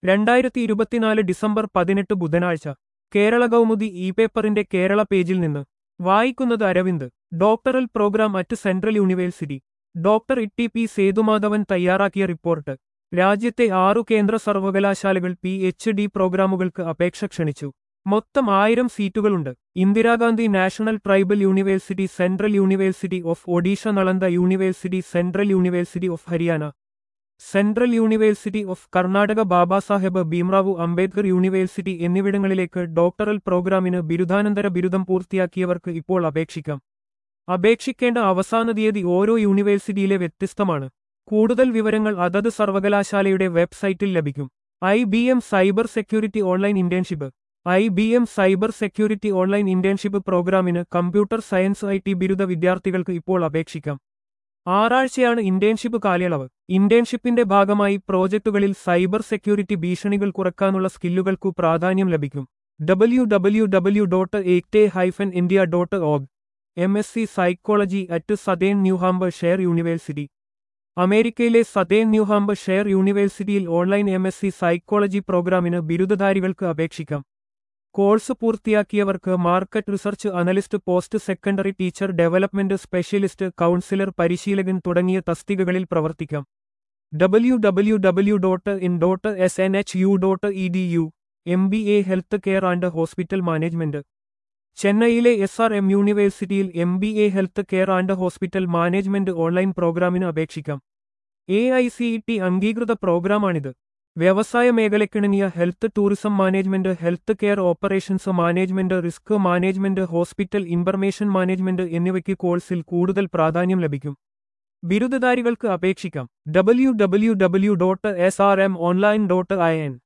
രണ്ടായിരത്തി ഇരുപത്തിനാല് ഡിസംബർ പതിനെട്ട് ബുധനാഴ്ച കേരള കൗമുദി ഇ പേപ്പറിന്റെ കേരള പേജിൽ നിന്ന് വായിക്കുന്നത് Aravind doctoral programme at central university doctor Itty P Sethumadhavan തയ്യാറാക്കിയ റിപ്പോർട്ട് രാജ്യത്തെ ആറു കേന്ദ്ര സർവകലാശാലകൾ പി എച്ച് ഡി പ്രോഗ്രാമുകൾക്ക് അപേക്ഷ ക്ഷണിച്ചു മൊത്തം ആയിരം സീറ്റുകളുണ്ട് Indira Gandhi National Tribal University Central University of Odisha Nalanda University Central University of Haryana Central University of Karnataka Babasaheb Bhimrao Ambedkar University എന്നിവിടങ്ങളിലേക്ക് ഡോക്ടറൽ പ്രോഗ്രാമിന് ബിരുദാനന്തര ബിരുദം പൂർത്തിയാക്കിയവർക്ക് ഇപ്പോൾ അപേക്ഷിക്കാം അപേക്ഷിക്കേണ്ട അവസാന തീയതി ഓരോ യൂണിവേഴ്സിറ്റിയിലെ വ്യത്യസ്തമാണ് കൂടുതൽ വിവരങ്ങൾ അതത് സർവകലാശാലയുടെ വെബ്സൈറ്റിൽ ലഭിക്കും I B M cyber security online internship I B M cyber security online internship പ്രോഗ്രാമിന് കമ്പ്യൂട്ടർ സയൻസ് ഐ ടി ബിരുദ വിദ്യാർത്ഥികൾക്ക് ഇപ്പോൾ അപേക്ഷിക്കാം ആറാഴ്ചയാണ് ഇന്റേൺഷിപ്പ് കാലയളവ് ഇന്റേൺഷിപ്പിന്റെ ഭാഗമായി പ്രോജക്റ്റുകളിൽ സൈബർ സെക്യൂരിറ്റി ഭീഷണികൾ കുറക്കാനുള്ള സ്കില്ലുകൾക്കു പ്രാധാന്യം ലഭിക്കും W W W dot AICTE hyphen India dot org M S C psychology at Southern New Hampshire University അമേരിക്കയിലെ സതേൺ ന്യൂഹാംബ് ഷെയർ യൂണിവേഴ്സിറ്റിയിൽ online M S C psychology പ്രോഗ്രാമിന് ബിരുദധാരികൾക്ക് അപേക്ഷിക്കാം കോഴ്സ് പൂർത്തിയാക്കിയവർക്ക് market research analyst post secondary teacher development specialist counsellor പരിശീലകൻ തുടങ്ങിയ തസ്തികകളിൽ പ്രവർത്തിക്കാം W W W dot in dot S N H U dot E D U M B A health care and hospital management ചെന്നൈയിലെ S R M യൂണിവേഴ്സിറ്റിയിൽ M B A health care and hospital management online പ്രോഗ്രാമിന് അപേക്ഷിക്കാം A I C T അംഗീകൃത പ്രോഗ്രാമാണിത് വ്യവസായ മേഖലക്കിണങ്ങിയ health tourism management health care operations management risk management hospital information management എന്നിവയ്ക്ക് കോഴ്സിൽ കൂടുതൽ പ്രാധാന്യം ലഭിക്കും ബിരുദധാരികൾക്ക് അപേക്ഷിക്കാം W W W dot S R M online dot I N